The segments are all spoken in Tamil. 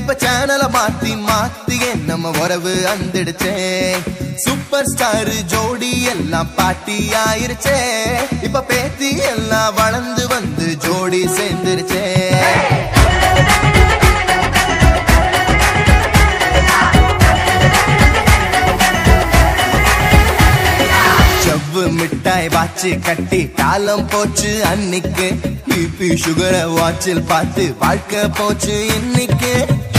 இப்ப சேனல மாத்தி மாத்தி நம்ம உறவு அந்திடுச்சே சூப்பர் ஸ்டார் ஜோடி எல்லாம் பாட்டி ஆயிருச்சே இப்ப பேத்தி எல்லாம் வளர்ந்து வந்து ஜோடி சேர்ந்துருச்சே செவ்வு மிட்டாய் வாச்சு கட்டி காலம் போச்சு அன்னைக்கு பிபி சுகரை வாட்சில் பார்த்து வாழ்க்கை போச்சு இன்னைக்கு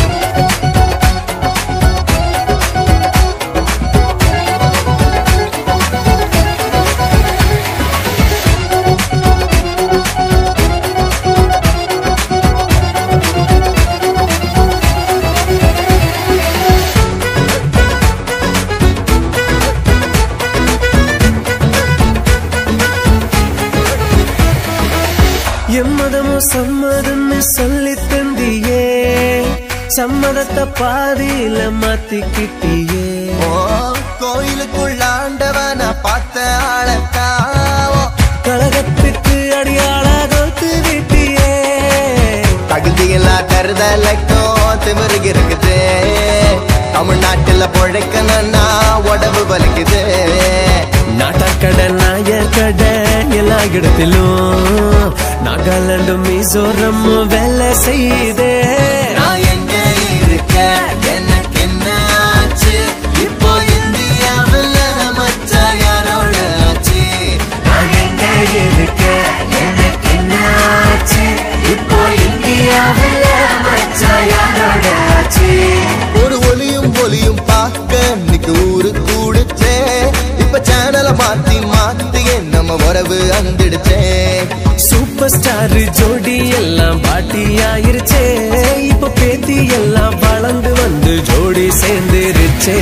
எம்மதமும் சம்மதம்னு சொல்லி தந்தியே சம்மதத்தை பாதியில மாத்திக்கிட்டியே ஓ கோயிலுக்குள்ள ஆண்டவன பார்த்த ஆளத்தாவோ கழகத்துக்கு அடியாள தோத்து விட்டியே தகுதியெல்லாம் தருதலைக்கும் திமிருகு இருக்குது தமிழ்நாட்டுல பொழைக்கணும்னா உடம்பு வலிக்குது நாட்டாக்கடை நாயக்கடை எல்லா இடத்திலும் நாகாலாந்து மிசோரம் வேலை செய்தே நான் எங்க இருக்க எனக்கு என்ன ஆச்சு இப்போ இந்தியாவில் மச்ச யாரோட ஆச்சு நான் எங்க இருக்க எனக்கு என்ன ஆச்சு இப்போ இந்தியாவில் மச்சாயாரோட ஆச்சு ஒரு ஒலியும் ஒலியும் பார்க்க இன்னைக்கு ஊரு கூடுச்சே இப்ப சேனலை மாத்தி மாத்தி நம்ம உறவு அந்திடுச்சே சூப்பர் ஸ்டார் ஜோடி எல்லாம் பாட்டி ஆயிருச்சே இப்ப பேத்தி எல்லாம் வளர்ந்து வந்து ஜோடி சேர்ந்துருச்சே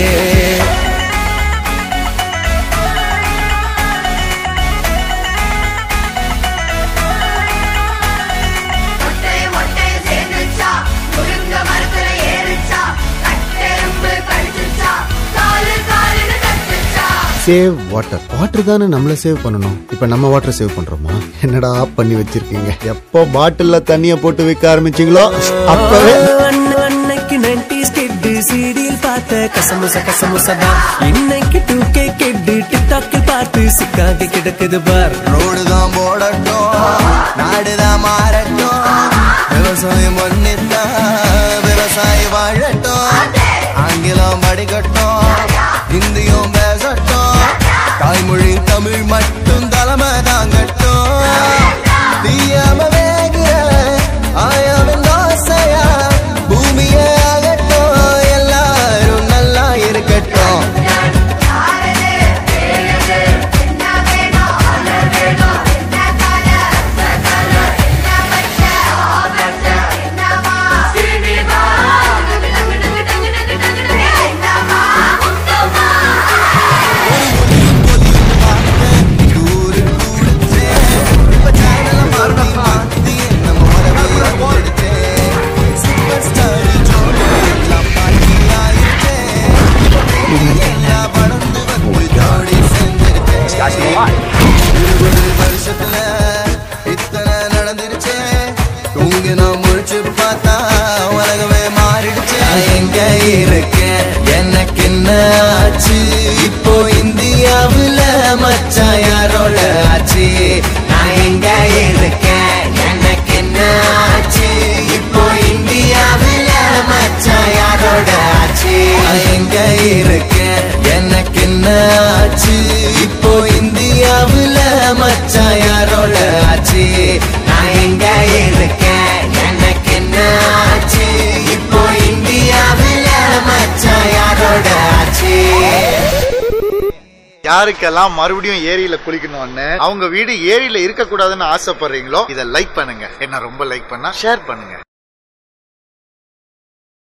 மொட்டைய மொட்டைய சேர்ந்துச்சா முருங்க மரத்துல ஏறுச்சா கட்டெரும்பு கடிச்சுச்சா காலு காலுன்னு கத்துச்சா சேவ் வாட்டர் வாட்டர் தானே நம்மள சேவ் பண்ணணும் இப்ப நம்ம வாட்டர் சேவ் பண்றோமா என்னடா பண்ணி வச்சிருக்கீங்க எப்போ பாட்டில்ல தண்ணிய போட்டு விற்க ஆரம்பிச்சீங்களோ அப்பவே அன்ன- அன்னைக்கு 90s கிட்டு சீடியில் பார்த்த கசமுச கசமுச தான் இன்னைக்கு டூ கே கிட்டு டிக்டாக்கில் பார்த்து சிக்காகி கிடக்குது பார் ரோடு தான் போடட்டும் நாடுதான் மாறட்டும் விவசாயம் பண்ணித்தான் விவசாயி வாழட்டும் ஆங்கிலம் படிக்கட்டும் ஹிந்தியும் பேசட்டும் தாய்மொழி தமிழ் மட்டும் தலைமை தாங்கட்டும் தீயாம வேகிற ஆயாவின் ஆசையா பூமியே ஆகட்டும் எல்லாரும் நல்லா இருக்கட்டும் யாரது வேறது என்ன வேணும் அல வேணும் என்ன கால சகல என்ன பச்ச ஆபத்த என்னமா சினிமா டங்கு டங்கு டங்கு டங்கு டங்கு டங்கு என்னமா முத்தமா ஊரு கூடுச்சே இப்ப சேனல மாத்தி மாத்தி நம்ம உறவு வந்துடுச்சே சூப்பர் ஸ்டார் ஜோடி எல்லாம் பாட்டி ஆயிடுச்சே எல்லாம் வளர்ந்து வந்து ஜோடி சேர்ந்துருச்சே இருபது வருஷத்துல இத்தனை நடந்துருச்சே தூங்கி நான் முழிச்சு பார்த்தா உலகமே மாறிடுச்சே நான் எங்க இருக்கேன் எனக்கு என்ன ஆச்சு இப்போ இந்தியாவுல மச்சான் யாரோட ஆச்சு நான் எங்க இருக்கேன் எனக்கு என்ன ஆச்சு இப்போ இந்தியாவுல மச்சான் யாரோட ஆச்சு நான் எங்க இருக்கேன் எனக்கு என்ன ஆச்சு இப்போ இந்தியாவுல மச்சான் யாரோட ஆச்சு நான் எங்க இருக்கேன் எனக்கு என்ன ஆச்சு இப்போ இந்தியாவுல மச்சான் யாரோட ஆச்சு யாருக்கெல்லாம் மறுபடியும் ஏரியில குளிக்கணும்னு அவங்க வீடு ஏரியில இருக்க கூடாதுன்னு ஆசைப்படுறீங்களோ இதை லைக் பண்ணுங்க என்ன ரொம்ப லைக் பண்ணா ஷேர் பண்ணுங்க